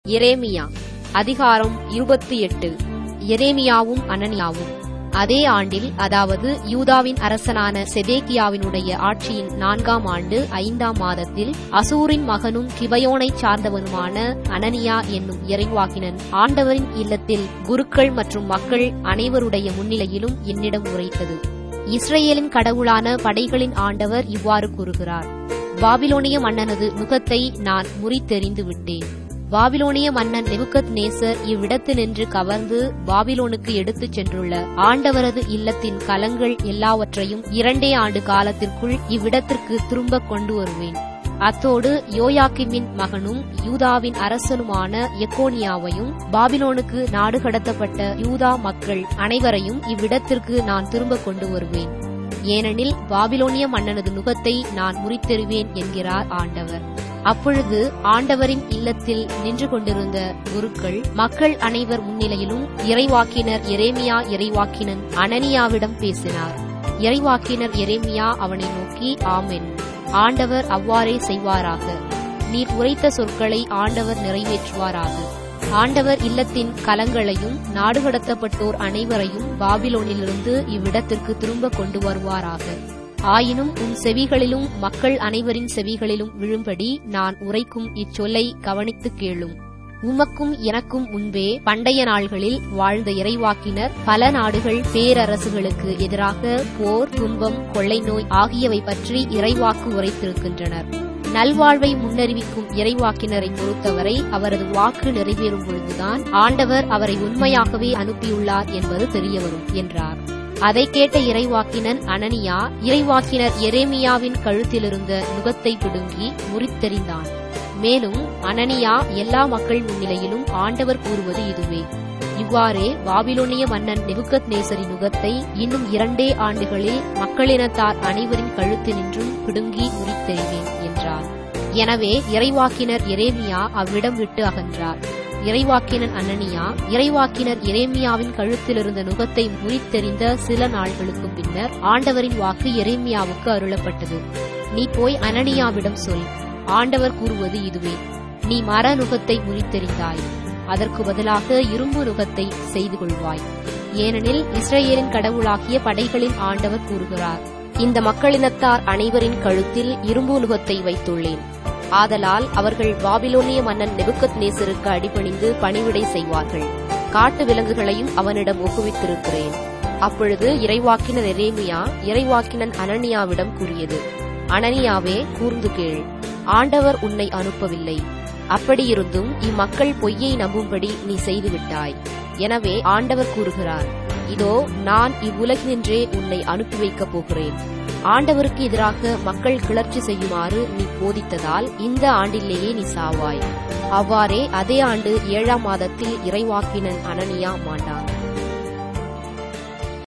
எரேமியா அதிகாரம் இருபத்தி எட்டு எரேமியாவும் அனனியாவும் அதே ஆண்டில் அதாவது யூதாவின் அரசனான செதேக்கியாவினுடைய ஆட்சியின் நான்காம் ஆண்டு ஐந்தாம் மாதத்தில் அசூரின் மகனும் கிபயோனைச் சார்ந்தவனுமான அனனியா என்னும் இறைவாக்கினன் ஆண்டவரின் இல்லத்தில் குருக்கள் மற்றும் மக்கள் அனைவருடைய முன்னிலையிலும் என்னிடம் உரைத்தது இஸ்ரேலின் கடவுளான படைகளின் ஆண்டவர் இவ்வாறு கூறுகிறார் பாபிலோனிய மன்னனது நுகத்தை நான் முறித்தெறிந்து விட்டேன் பாபிலோனிய மன்னன் நெபுகத் நேசர் இவ்விடத்தினின்று கவர்ந்து பாபிலோனுக்கு எடுத்துச் சென்றுள்ள ஆண்டவரது இல்லத்தின் கலங்கள் எல்லாவற்றையும் இரண்டே ஆண்டு காலத்திற்குள் இவ்விடத்திற்கு திரும்ப கொண்டு வருவேன் அத்தோடு யோயாக்கிமின் மகனும் யூதாவின் அரசனுமான எக்கோனியாவையும் பாபிலோனுக்கு நாடு கடத்தப்பட்ட யூதா மக்கள் அனைவரையும் இவ்விடத்திற்கு நான் திரும்ப கொண்டு வருவேன் ஏனெனில் பாபிலோனிய மன்னனது நுகத்தை நான் முறித்தெறிவேன் என்கிறார் ஆண்டவர் அப்பொழுது ஆண்டவரின் இல்லத்தில் நின்று கொண்டிருந்த குருக்கள் மக்கள் அனைவர் முன்னிலையிலும் இறைவாக்கினர் எரேமியா இறைவாக்கினன் அனனியாவிடம் பேசினார் இறைவாக்கினர் எரேமியா அவனை நோக்கி ஆமென் ஆண்டவர் அவ்வாறே செய்வாராக நீர் உரைத்த சொற்களை ஆண்டவர் நிறைவேற்றுவாராக ஆண்டவர் இல்லத்தின் கலங்களையும் நாடு கடத்தப்பட்டோர் அனைவரையும் பாபிலோனிலிருந்து இவ்விடத்திற்கு திரும்ப கொண்டு வருவாராக ஆயினும் உன் செவிகளிலும் மக்கள் அனைவரின் செவிகளிலும் விழும்படி நான் உரைக்கும் இச்சொல்லை கவனித்துக் கேளும் உமக்கும் எனக்கும் முன்பே பண்டைய நாள்களில் வாழ்ந்த இறைவாக்கினர் பல நாடுகள் பேரரசுகளுக்கு எதிராக போர் துன்பம் கொள்ளை நோய் ஆகியவை பற்றி இறைவாக்கு உரைத்திருக்கின்றனர் நல்வாழ்வை முன்னறிவிக்கும் இறைவாக்கினரை பொறுத்தவரை அவரது வாக்கு நிறைவேறும் பொழுதுதான் ஆண்டவர் அவரை உண்மையாகவே அனுப்பியுள்ளார் என்பது தெரியவரும் என்றார் அதை கேட்ட இறைவாக்கினன் அனனியா இறைவாக்கினர் எரேமியாவின் கழுத்திலிருந்த நுகத்தை பிடுங்கி முறித்தெறிந்தான் மேலும் அனனியா எல்லா மக்கள் முன்னிலையிலும் ஆண்டவர் கூறுவது இதுவே இவ்வாறே பாபிலோனிய மன்னன் நெபுகத் நேசரின் நுகத்தை இன்னும் இரண்டே ஆண்டுகளில் மக்களினத்தார் அனைவரின் கழுத்தினின்றும் பிடுங்கி முறித்தெறிவேன் என்றார் எனவே இறைவாக்கினர் எரேமியா அவ்விடம் விட்டு அகன்றார் இறைவாக்கினன் அனனியா இறைவாக்கினர் எரேமியாவின் கழுத்திலிருந்த நுகத்தை முறித்தெறிந்த சில நாள்களுக்கு பின்னர் ஆண்டவரின் வாக்கு எரேமியாவுக்கு அருளப்பட்டது நீ போய் அனனியாவிடம் சொல் ஆண்டவர் கூறுவது இதுவே நீ மர நுகத்தை முறித்தெறிந்தாய் அதற்கு பதிலாக இரும்பு நுகத்தை செய்து கொள்வாய் ஏனெனில் இஸ்ரேலின் கடவுளாகிய படைகளின் ஆண்டவர் கூறுகிறார் இந்த மக்களினத்தார் அனைவரின் கழுத்தில் இரும்பு நுகத்தை வைத்துள்ளேன் ஆதலால் அவர்கள் பாபிலோனிய மன்னன் நெபுக்கத் நேசருக்கு அடிபணிந்து பணிவிடை செய்வார்கள் காட்டு விலங்குகளையும் அவனிடம் ஒப்புவித்திருக்கிறேன் அப்பொழுது இறைவாக்கினர் எரேமியா இறைவாக்கினன் அனனியாவிடம் கூறியது அனனியாவே கூர்ந்து கேள் ஆண்டவர் உன்னை அனுப்பவில்லை அப்படியிருந்தும் இம்மக்கள் பொய்யை நம்பும்படி நீ செய்துவிட்டாய் எனவே ஆண்டவர் கூறுகிறார் இதோ நான் இவ்வுலகினின்றே உன்னை அனுப்பி வைக்கப் போகிறேன் ஆண்டவருக்கு எதிராக மக்கள் கிளர்ச்சி செய்யுமாறு நீ போதித்ததால் இந்த ஆண்டிலேயே நீ சாவாய் அவ்வாறே அதே ஆண்டு ஏழாம் மாதத்தில் இறைவாக்கினன் அனனியா மாண்டான்